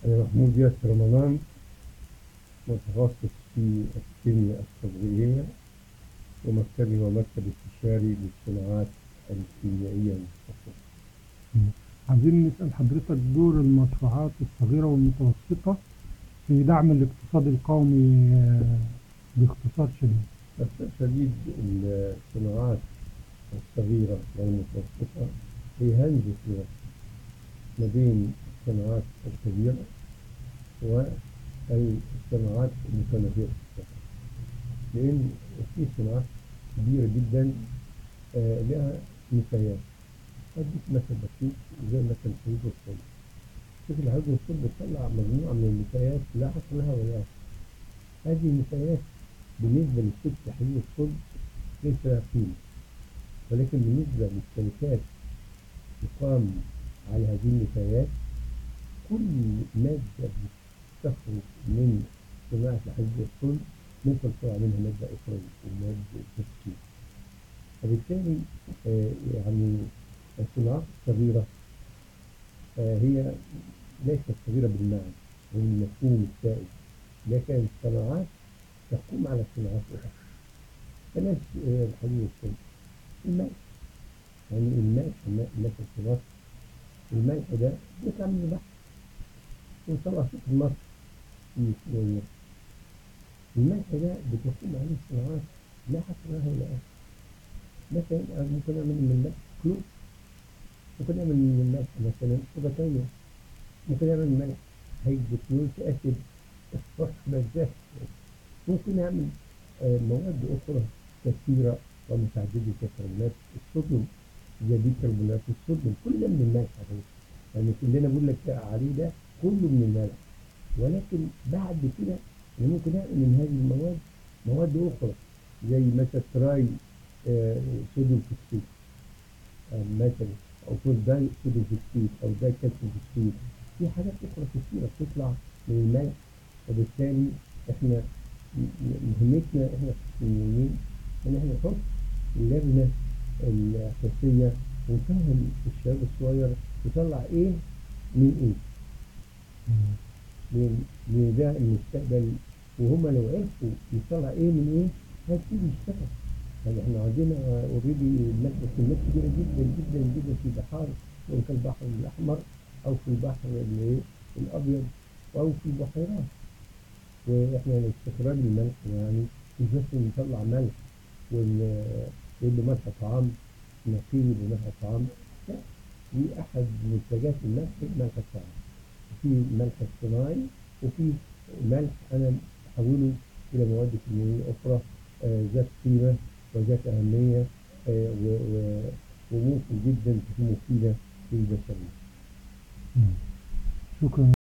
أنا محمود ياسر رمضان متخصص في الكيمياء التطبيقية ومكتبي هو مكتب استشاري للصناعات الكيميائية المتخصصة. عايزين نسأل حضرتك دور المشروعات الصغيرة والمتوسطة في دعم الاقتصاد القومي آه، باختصار شديد. باختصار شديد الصناعات الصغيرة والمتوسطة هي هندسة الوسط ما بين الصناعات الكبيرة والصناعات المتناهية الصغر لأن في صناعات كبيرة جدا آه، لها نفايات أديك مثل بسيط زي مثلا حديد والصلب شوف الحديد والصلب بتطلع مجموعة من النفايات لا حصر لها ولا آخر هذه النفايات بالنسبة للست حديد والصلب ليس لها قيمة ولكن بالنسبة للشركات تقام على هذه النفايات كل مادة تخرج من صناعة الحديد والصلب ممكن تطلع منها مادة أخرى ومادة تفكير فبالتالي آه، يعني الصناعات الصغيرة آه، هي ليست صغيرة بالمعنى والمفهوم السائد لكن الصناعات تقوم على صناعات أخرى بلاش آه، الحديد والصلب الملح يعني الملح الملح مثلا في مصر الملح ده بيطلع من البحر وطلع في مصر في شوية الملح ده بتقوم عليه صناعات لا حصر لها ولا آخر مثلا ممكن نعمل من الملح كلور ممكن نعمل من الملح مثلا سباتية ممكن نعمل من الملح هيدروكلوريك أسيد فوسفورس ممكن نعمل آه، مواد أخرى كثيرة ومتعددة الكربونات الصوديوم زي بيكربونات الصوديوم كل ده من الملح على فكرة. يعني كلنا بقول لك عليه ده كله من الملح ولكن بعد كده أنا ممكن أعمل من هذه المواد مواد أخرى زي مثلا تراي آه، صوديوم فوسفيت آه، مثلا أو فول داي صوديوم فوسفيت أو داي كالسيوم فوسفيت في حاجات أخرى كثيرة بتطلع من الملح وبالتالي إحنا م- م- مهمتنا إحنا ككيميائيين إن إحنا نحط اللجنة الأساسية ونفهم الشباب الصغير يطلع إيه من إيه لأن لأن ده المستقبل وهم لو عرفوا يطلع إيه من إيه هيبتدي يشتغل يعني إحنا عندنا أوريدي المادة كميات كبيرة جدا جدا جدا في بحار سواء كان البحر الأحمر أو في البحر اللي إيه الأبيض أو في البحيرات وإحنا استخراج الملح يعني مش بس نطلع ملح ون- ونقول له ملح طعام نقيل وملح طعام لا دي أحد منتجات الملح ملح الطعام في ملح اصطناعي وفي ملح أنا بحوله إلى مواد كيميائية أخرى آه، ذات قيمة وذات أهمية آه، و- و- وممكن جدا تكون مفيدة للبشرية. شكرا